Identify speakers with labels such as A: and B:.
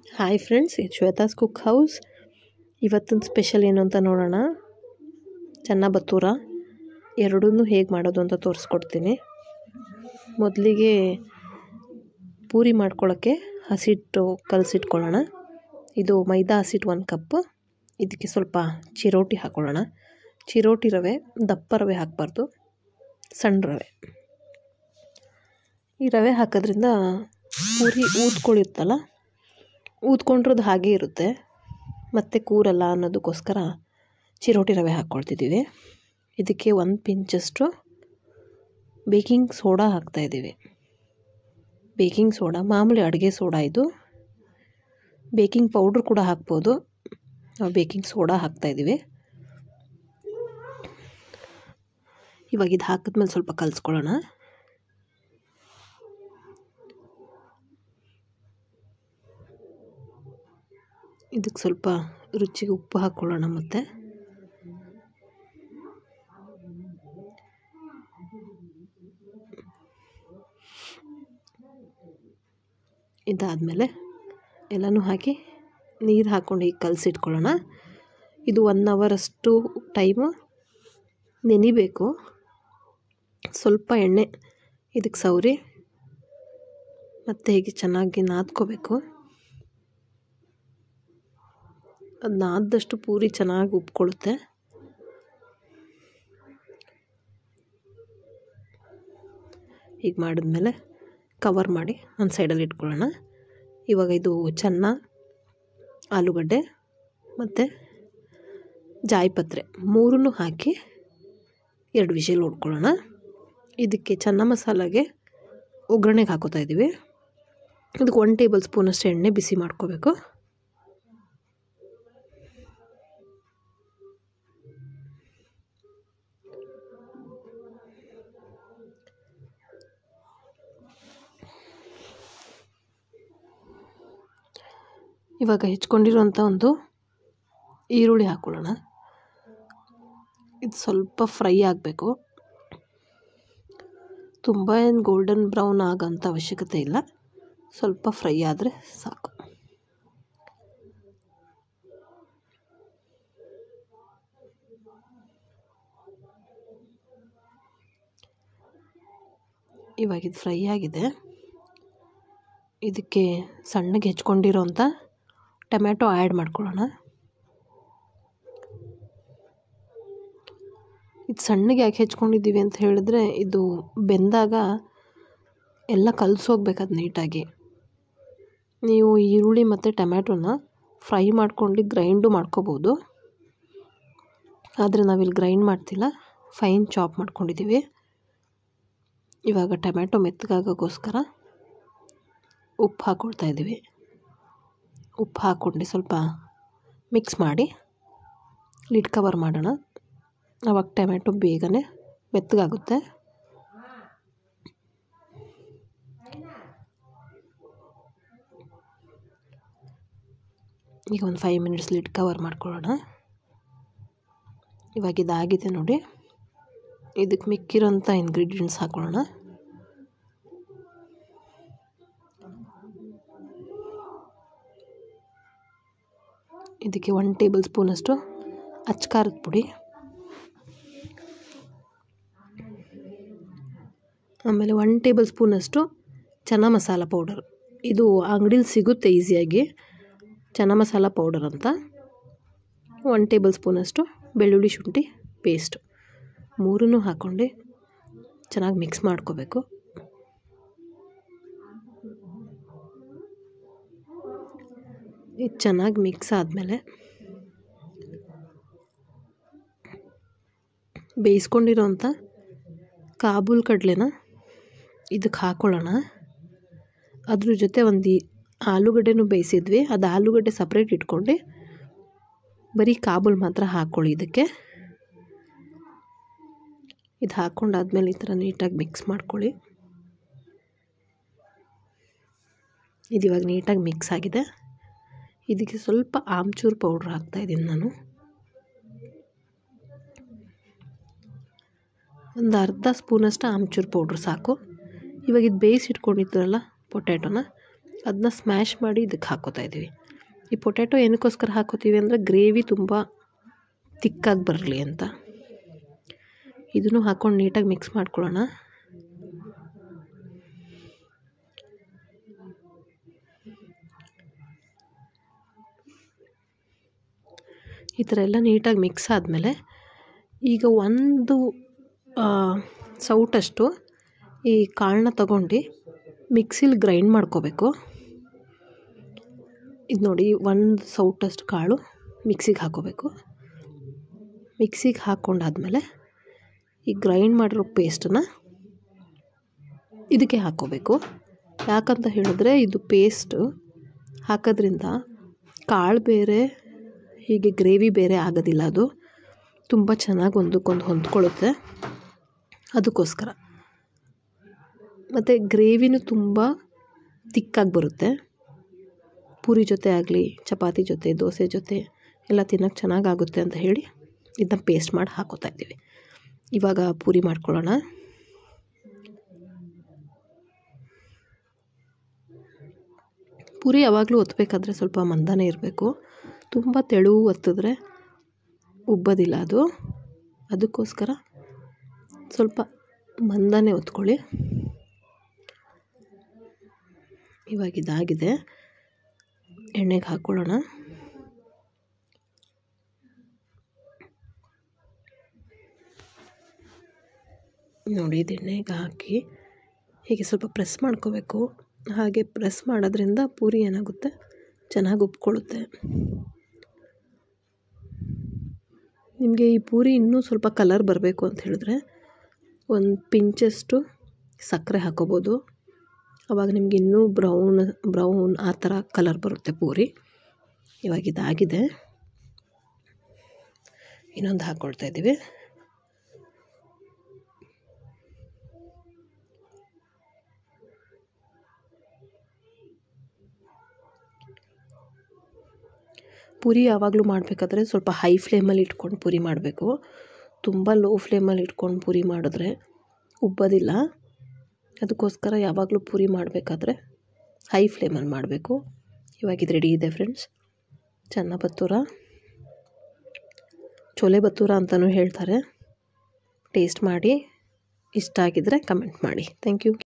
A: hi friends ಇದು Shwetha's cook house ಇವತ್ತಿನ special ಏನು ಅಂತ ನೋಡೋಣ ಚೆನ್ನ ಬತ್ತೂರ ಎರಡೂ ಹೇಗೆ ಮಾಡೋದು ಅಂತ ತೋರಿಸ್ಕೊಡ್ತೀನಿ ಮೊದಲಿಗೆ ಪೂರಿ ಮಾಡ್ಕೊಳ್ಳೋಕ್ಕೆ ಹಸಿಟ್ಟು ಕಲಸಿಟ್ಕೊಳ್ಳೋಣ ಇದು ಮೈದಾ ಹಸಿಟ್ಟು ಒಂದು ಕಪ್ಪು ಇದಕ್ಕೆ ಸ್ವಲ್ಪ ಚಿರೋಟಿ ಹಾಕ್ಕೊಳ್ಳೋಣ ಚಿರೋಟಿ ರವೆ ದಪ್ಪ ರವೆ ಹಾಕಬಾರ್ದು ಸಣ್ಣ ರವೆ ಈ ರವೆ ಹಾಕೋದ್ರಿಂದ ಪೂರಿ ಊದ್ಕೊಳ್ಳಿರುತ್ತಲ್ಲ ಊದ್ಕೊಂಡಿರೋದು ಹಾಗೇ ಇರುತ್ತೆ ಮತ್ತು ಕೂರಲ್ಲ ಅನ್ನೋದಕ್ಕೋಸ್ಕರ ಚಿರೋಟಿ ರವೆ ಹಾಕ್ಕೊಳ್ತಿದ್ದೀವಿ ಇದಕ್ಕೆ ಒಂದು ಪಿಂಚಷ್ಟು ಬೇಕಿಂಗ್ ಸೋಡಾ ಹಾಕ್ತಾಯಿದ್ದೀವಿ ಬೇಕಿಂಗ್ ಸೋಡಾ ಮಾಮೂಲಿ ಅಡುಗೆ ಸೋಡಾ ಇದು ಬೇಕಿಂಗ್ ಪೌಡ್ರ್ ಕೂಡ ಹಾಕ್ಬೋದು ನಾವು ಬೇಕಿಂಗ್ ಸೋಡಾ ಹಾಕ್ತಾಯಿದ್ದೀವಿ ಇವಾಗ ಇದು ಹಾಕಿದ್ಮೇಲೆ ಸ್ವಲ್ಪ ಕಲಿಸ್ಕೊಳ್ಳೋಣ ಇದಕ್ಕೆ ಸ್ವಲ್ಪ ರುಚಿಗೆ ಉಪ್ಪು ಹಾಕ್ಕೊಳ್ಳೋಣ ಮತ್ತು ಇದಾದಮೇಲೆ ಎಲ್ಲನೂ ಹಾಕಿ ನೀರು ಹಾಕ್ಕೊಂಡು ಈಗ ಕಲಸಿಟ್ಕೊಳ್ಳೋಣ ಇದು ಒನ್ ಅವರಷ್ಟು ಟೈಮು ನೆನಿಬೇಕು ಸ್ವಲ್ಪ ಎಣ್ಣೆ ಇದಕ್ಕೆ ಸವರಿ ಮತ್ತು ಹೀಗೆ ಚೆನ್ನಾಗಿ ನಾದ್ಕೋಬೇಕು ಅದು ನಾದ್ದಷ್ಟು ಪೂರಿ ಚೆನ್ನಾಗಿ ಉಪ್ಕೊಳ್ಳುತ್ತೆ ಹೀಗೆ ಮಾಡಿದ್ಮೇಲೆ ಕವರ್ ಮಾಡಿ ಒಂದು ಸೈಡಲ್ಲಿ ಇಟ್ಕೊಳ್ಳೋಣ ಇವಾಗ ಇದು ಚೆನ್ನ ಆಲೂಗಡ್ಡೆ ಮತ್ತು ಜಾಯಿಪತ್ರೆ ಮೂರನ್ನು ಹಾಕಿ ಎರಡು ವಿಷಲ್ ಹೊಡ್ಕೊಳ್ಳೋಣ ಇದಕ್ಕೆ ಚೆನ್ನ ಮಸಾಲಾಗೆ ಒಗ್ಗರಣೆಗೆ ಹಾಕೋತಾ ಇದ್ದೀವಿ ಇದಕ್ಕೆ ಒನ್ ಟೇಬಲ್ ಸ್ಪೂನಷ್ಟು ಎಣ್ಣೆ ಬಿಸಿ ಮಾಡ್ಕೋಬೇಕು ಇವಾಗ ಹೆಚ್ಕೊಂಡಿರೋಂಥ ಒಂದು ಈರುಳ್ಳಿ ಹಾಕ್ಕೊಳ್ಳೋಣ ಇದು ಸ್ವಲ್ಪ ಫ್ರೈ ಆಗಬೇಕು ತುಂಬ ಏನು ಗೋಲ್ಡನ್ ಬ್ರೌನ್ ಆಗೋಂಥ ಅವಶ್ಯಕತೆ ಇಲ್ಲ ಸ್ವಲ್ಪ ಫ್ರೈ ಆದರೆ ಸಾಕು ಇವಾಗ ಇದು ಫ್ರೈ ಆಗಿದೆ ಇದಕ್ಕೆ ಸಣ್ಣಗೆ ಹೆಚ್ಕೊಂಡಿರೋಂಥ ಟೊಮ್ಯಾಟೊ ಆ್ಯಡ್ ಮಾಡ್ಕೊಳ್ಳೋಣ ಇದು ಸಣ್ಣಗೆ ಯಾಕೆ ಹೆಚ್ಕೊಂಡಿದ್ದೀವಿ ಅಂತ ಹೇಳಿದ್ರೆ ಇದು ಬೆಂದಾಗ ಎಲ್ಲ ಕಲಸೋಗ್ಬೇಕು ಅದು ನೀಟಾಗಿ ನೀವು ಈರುಳ್ಳಿ ಮತ್ತು ಟೊಮ್ಯಾಟೊನ ಫ್ರೈ ಮಾಡ್ಕೊಂಡು ಗ್ರೈಂಡು ಮಾಡ್ಕೋಬೋದು ಆದರೆ ನಾವಿಲ್ಲಿ ಗ್ರೈಂಡ್ ಮಾಡ್ತಿಲ್ಲ ಫೈನ್ ಚಾಪ್ ಮಾಡ್ಕೊಂಡಿದ್ದೀವಿ ಇವಾಗ ಟೊಮ್ಯಾಟೊ ಮೆತ್ತಗಾಗೋಕ್ಕೋಸ್ಕರ ಉಪ್ಪು ಹಾಕ್ಕೊಳ್ತಾ ಇದ್ದೀವಿ ಉಪ್ಪು ಹಾಕ್ಕೊಂಡು ಸ್ವಲ್ಪ ಮಿಕ್ಸ್ ಮಾಡಿ ಲಿಡ್ ಕವರ್ ಮಾಡೋಣ ಆವಾಗ ಟೊಮ್ಯಾಟೊ ಬೇಗನೆ ಮೆತ್ತಗಾಗುತ್ತೆ ಈಗ ಒಂದು ಫೈವ್ ಮಿನಿಟ್ಸ್ ಲಿಡ್ ಕವರ್ ಮಾಡ್ಕೊಳ್ಳೋಣ ಇವಾಗ ಇದಾಗಿದೆ ನೋಡಿ ಇದಕ್ಕೆ ಮಿಕ್ಕಿರೋಂಥ ಇಂಗ್ರೀಡಿಯೆಂಟ್ಸ್ ಹಾಕೊಳ್ಳೋಣ ಇದಕ್ಕೆ ಒನ್ ಟೇಬಲ್ ಸ್ಪೂನಷ್ಟು ಅಚ್ಕಾರದ ಪುಡಿ ಆಮೇಲೆ ಒನ್ ಟೇಬಲ್ ಸ್ಪೂನಷ್ಟು ಚೆನ್ನ ಮಸಾಲ ಪೌಡರ್ ಇದು ಅಂಗಡೀಲಿ ಸಿಗುತ್ತೆ ಈಸಿಯಾಗಿ ಚೆನ್ನ ಮಸಾಲ ಪೌಡರ್ ಅಂತ ಒನ್ ಟೇಬಲ್ ಸ್ಪೂನಷ್ಟು ಬೆಳ್ಳುಳ್ಳಿ ಶುಂಠಿ ಪೇಸ್ಟು ಮೂರನ್ನು ಹಾಕ್ಕೊಂಡು ಚೆನ್ನಾಗಿ ಮಿಕ್ಸ್ ಮಾಡ್ಕೋಬೇಕು ಇದು ಚೆನ್ನಾಗಿ ಮಿಕ್ಸ್ ಆದಮೇಲೆ ಬೇಯಿಸ್ಕೊಂಡಿರೋಂಥ ಕಾಬೂಲ್ ಕಡಲೆನ ಇದಕ್ಕೆ ಹಾಕ್ಕೊಳ್ಳೋಣ ಅದ್ರ ಜೊತೆ ಒಂದು ಆಲೂಗಡ್ಡೆನೂ ಬೇಯಿಸಿದ್ವಿ ಅದು ಆಲೂಗಡ್ಡೆ ಸಪ್ರೇಟ್ ಇಟ್ಕೊಂಡು ಬರೀ ಕಾಬೂಲ್ ಮಾತ್ರ ಹಾಕ್ಕೊಳ್ಳಿ ಇದಕ್ಕೆ ಇದು ಹಾಕ್ಕೊಂಡಾದ್ಮೇಲೆ ಈ ಥರ ನೀಟಾಗಿ ಮಿಕ್ಸ್ ಮಾಡ್ಕೊಳ್ಳಿ ಇದು ಇವಾಗ ನೀಟಾಗಿ ಮಿಕ್ಸ್ ಆಗಿದೆ ಇದಕ್ಕೆ ಸ್ವಲ್ಪ ಆಮ್ಚೂರು ಪೌಡ್ರ್ ಹಾಕ್ತಾಯಿದ್ದೀನಿ ನಾನು ಒಂದು ಅರ್ಧ ಸ್ಪೂನಷ್ಟು ಆಮ್ಚೂರು ಪೌಡ್ರ್ ಸಾಕು ಇವಾಗ ಇದು ಬೇಯಿಸಿಟ್ಕೊಂಡಿದ್ರಲ್ಲ ಪೊಟ್ಯಾಟೊನ ಅದನ್ನ ಸ್ಮ್ಯಾಶ್ ಮಾಡಿ ಇದಕ್ಕೆ ಹಾಕೋತಾ ಇದ್ದೀವಿ ಈ ಪೊಟ್ಯಾಟೊ ಏನಕ್ಕೋಸ್ಕರ ಹಾಕೋತೀವಿ ಅಂದರೆ ಗ್ರೇವಿ ತುಂಬ ತಿಕ್ಕಾಗಿ ಬರಲಿ ಅಂತ ಇದನ್ನು ಹಾಕ್ಕೊಂಡು ನೀಟಾಗಿ ಮಿಕ್ಸ್ ಮಾಡ್ಕೊಳ್ಳೋಣ ಈ ಥರ ಎಲ್ಲ ನೀಟಾಗಿ ಮಿಕ್ಸ್ ಆದಮೇಲೆ ಈಗ ಒಂದು ಸೌಟಷ್ಟು ಈ ಕಾಳನ್ನ ತಗೊಂಡು ಮಿಕ್ಸಿಲಿ ಗ್ರೈಂಡ್ ಮಾಡ್ಕೋಬೇಕು ಇದು ನೋಡಿ ಒಂದು ಸೌಟಷ್ಟು ಕಾಳು ಮಿಕ್ಸಿಗೆ ಹಾಕೋಬೇಕು ಮಿಕ್ಸಿಗೆ ಹಾಕ್ಕೊಂಡಾದ್ಮೇಲೆ ಈ ಗ್ರೈಂಡ್ ಮಾಡಿರೋ ಪೇಸ್ಟನ್ನ ಇದಕ್ಕೆ ಹಾಕ್ಕೋಬೇಕು ಯಾಕಂತ ಹೇಳಿದ್ರೆ ಇದು ಪೇಸ್ಟು ಹಾಕೋದ್ರಿಂದ ಕಾಳು ಬೇರೆ ಹೀಗೆ ಗ್ರೇವಿ ಬೇರೆ ಆಗೋದಿಲ್ಲ ಅದು ತುಂಬ ಚೆನ್ನಾಗಿ ಒಂದಕ್ಕೊಂದು ಹೊಂದ್ಕೊಳ್ಳುತ್ತೆ ಅದಕ್ಕೋಸ್ಕರ ಮತ್ತು ಗ್ರೇವಿನೂ ತುಂಬ ತಿಕ್ಕಾಗಿ ಬರುತ್ತೆ ಪೂರಿ ಜೊತೆ ಆಗಲಿ ಚಪಾತಿ ಜೊತೆ ದೋಸೆ ಜೊತೆ ಎಲ್ಲ ತಿನ್ನೋಕ್ಕೆ ಚೆನ್ನಾಗಾಗುತ್ತೆ ಅಂತ ಹೇಳಿ ಇದನ್ನ ಪೇಸ್ಟ್ ಮಾಡಿ ಹಾಕೋತಾ ಇದ್ದೀವಿ ಇವಾಗ ಪೂರಿ ಮಾಡ್ಕೊಳ್ಳೋಣ ಪೂರಿ ಯಾವಾಗಲೂ ಒತ್ತಬೇಕಾದ್ರೆ ಸ್ವಲ್ಪ ಮಂದನೇ ಇರಬೇಕು ತುಂಬ ತೆಳು ಒತ್ತಿದ್ರೆ ಉಬ್ಬೋದಿಲ್ಲ ಅದು ಅದಕ್ಕೋಸ್ಕರ ಸ್ವಲ್ಪ ಮಂದನೇ ಒತ್ಕೊಳ್ಳಿ ಇವಾಗ ಇದಾಗಿದೆ ಎಣ್ಣೆಗೆ ಹಾಕ್ಕೊಳ್ಳೋಣ ನೋಡಿ ಇದು ಎಣ್ಣೆಗೆ ಹಾಕಿ ಹೀಗೆ ಸ್ವಲ್ಪ ಪ್ರೆಸ್ ಮಾಡ್ಕೋಬೇಕು ಹಾಗೆ ಪ್ರೆಸ್ ಮಾಡೋದ್ರಿಂದ ಪೂರಿ ಏನಾಗುತ್ತೆ ಚೆನ್ನಾಗಿ ಉಬ್ಕೊಳ್ಳುತ್ತೆ ನಿಮಗೆ ಈ ಪೂರಿ ಇನ್ನೂ ಸ್ವಲ್ಪ ಕಲರ್ ಬರಬೇಕು ಅಂತ ಹೇಳಿದ್ರೆ ಒಂದು ಪಿಂಚಷ್ಟು ಸಕ್ಕರೆ ಹಾಕೋಬೋದು ಆವಾಗ ನಿಮ್ಗೆ ಇನ್ನೂ ಬ್ರೌನ್ ಬ್ರೌನ್ ಆ ಥರ ಕಲರ್ ಬರುತ್ತೆ ಪೂರಿ ಇವಾಗ ಇದಾಗಿದೆ ಇನ್ನೊಂದು ಹಾಕ್ಕೊಳ್ತಾ ಇದ್ದೀವಿ ಪೂರಿ ಯಾವಾಗಲೂ ಮಾಡಬೇಕಾದ್ರೆ ಸ್ವಲ್ಪ ಹೈ ಫ್ಲೇಮಲ್ಲಿ ಇಟ್ಕೊಂಡು ಪೂರಿ ಮಾಡಬೇಕು ತುಂಬ ಲೋ ಫ್ಲೇಮಲ್ಲಿ ಇಟ್ಕೊಂಡು ಪೂರಿ ಮಾಡಿದ್ರೆ ಉಬ್ಬೋದಿಲ್ಲ ಅದಕ್ಕೋಸ್ಕರ ಯಾವಾಗಲೂ ಪೂರಿ ಮಾಡಬೇಕಾದ್ರೆ ಹೈ ಫ್ಲೇಮಲ್ಲಿ ಮಾಡಬೇಕು ಇವಾಗ ಇದು ರೆಡಿ ಇದೆ ಫ್ರೆಂಡ್ಸ್ ಚೆನ್ನ ಬತ್ತೂರ ಚೋಲೆ ಬತ್ತೂರ ಅಂತಲೂ ಹೇಳ್ತಾರೆ ಟೇಸ್ಟ್ ಮಾಡಿ ಇಷ್ಟ ಆಗಿದ್ದರೆ ಕಮೆಂಟ್ ಮಾಡಿ ಥ್ಯಾಂಕ್ ಯು